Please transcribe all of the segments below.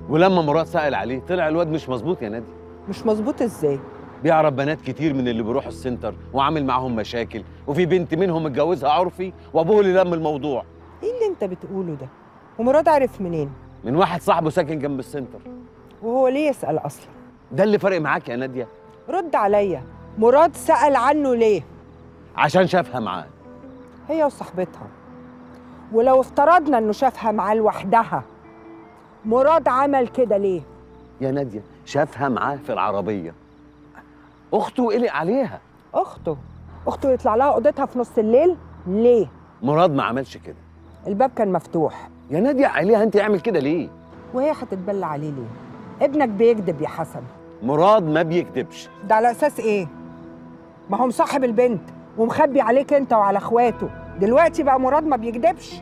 ولما مراد سأل عليه طلع الواد مش مظبوط يا نادي مش مظبوط ازاي بيعرف بنات كتير من اللي بيروحوا السنتر وعامل معاهم مشاكل وفي بنت منهم اتجوزها عرفي وابوه اللي لم الموضوع ايه اللي انت بتقوله ده ومراد عارف منين من واحد صاحبه ساكن جنب السنتر وهو ليه يسأل اصلا ده اللي فارق معاك يا ناديه رد عليا مراد سأل عنه ليه عشان شافها معاه هي وصاحبتها ولو افترضنا انه شافها معاه لوحدها مراد عمل كده ليه يا ناديه شافها معاه في العربيه اخته قلق عليها اخته اخته يطلع لها اوضتها في نص الليل ليه مراد ما عملش كده الباب كان مفتوح يا ناديه عليها انت يعمل كده ليه وهي هتتبلى عليه ليه ابنك بيكذب يا حسن مراد ما بيكذبش ده على اساس ايه ما هو مصاحب البنت ومخبي عليك انت وعلى اخواته دلوقتي بقى مراد ما بيكذبش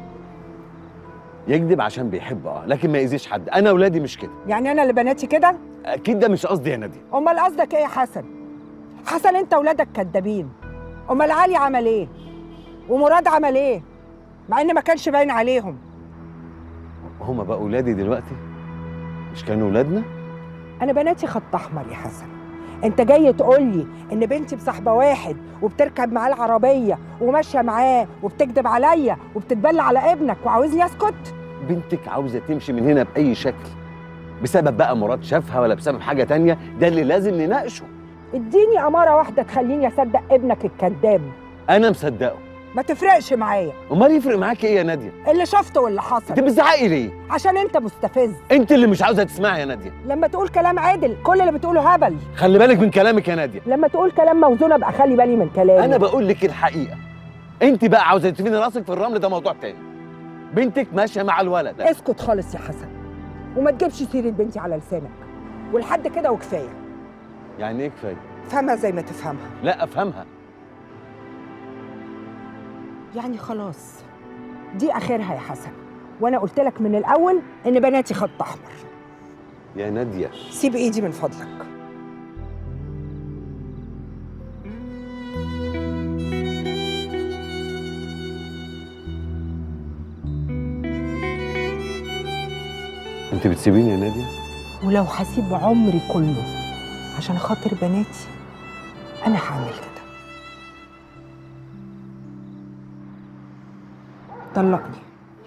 يكذب عشان بيحب اه لكن ما يأذيش حد انا ولادي مش كده يعني انا اللي بناتي كده اكيد ده مش قصدي يا ناديه امال قصدك ايه يا حسن حسن انت ولادك كدابين امال علي عمل ايه ومراد عمل ايه مع ان ما كانش باين عليهم هما بقى ولادي دلوقتي مش كانوا ولادنا انا بناتي خط احمر يا حسن انت جاي تقول لي ان بنتي بصاحبه واحد وبتركب معاه العربيه وماشيه معاه وبتكذب عليا وبتتبلى على ابنك وعاوزني اسكت بنتك عاوزه تمشي من هنا باي شكل بسبب بقى مراد شافها ولا بسبب حاجه تانية ده اللي لازم نناقشه اديني اماره واحده تخليني اصدق ابنك الكذاب انا مصدقه ما تفرقش معايا امال يفرق معاك ايه يا ناديه اللي شفته واللي انت حصل بتزعقي ليه عشان انت مستفز انت اللي مش عاوزه تسمعي يا ناديه لما تقول كلام عادل كل اللي بتقوله هبل خلي بالك من كلامك يا ناديه لما تقول كلام موزون ابقى خلي بالي من كلامي انا بقول لك الحقيقه انت بقى عاوزه تدفني راسك في الرمل ده موضوع تاني بنتك ماشيه مع الولد اسكت خالص يا حسن وما تجيبش سيره بنتي على لسانك ولحد كده وكفايه يعني ايه كفايه فهمها زي ما تفهمها لا افهمها يعني خلاص دي اخرها يا حسن وانا قلت لك من الاول ان بناتي خط احمر يا ناديه سيب ايدي من فضلك انت بتسيبيني يا ناديه ولو هسيب عمري كله عشان خاطر بناتي انا هعمل كده طلقني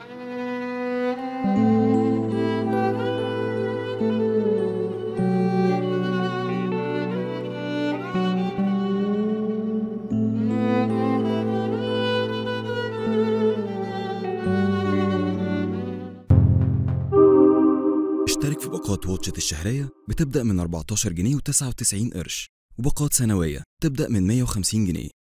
اشترك في باقات واتشت الشهرية بتبدأ من 14 جنيه و99 قرش وباقات سنوية تبدأ من 150 جنيه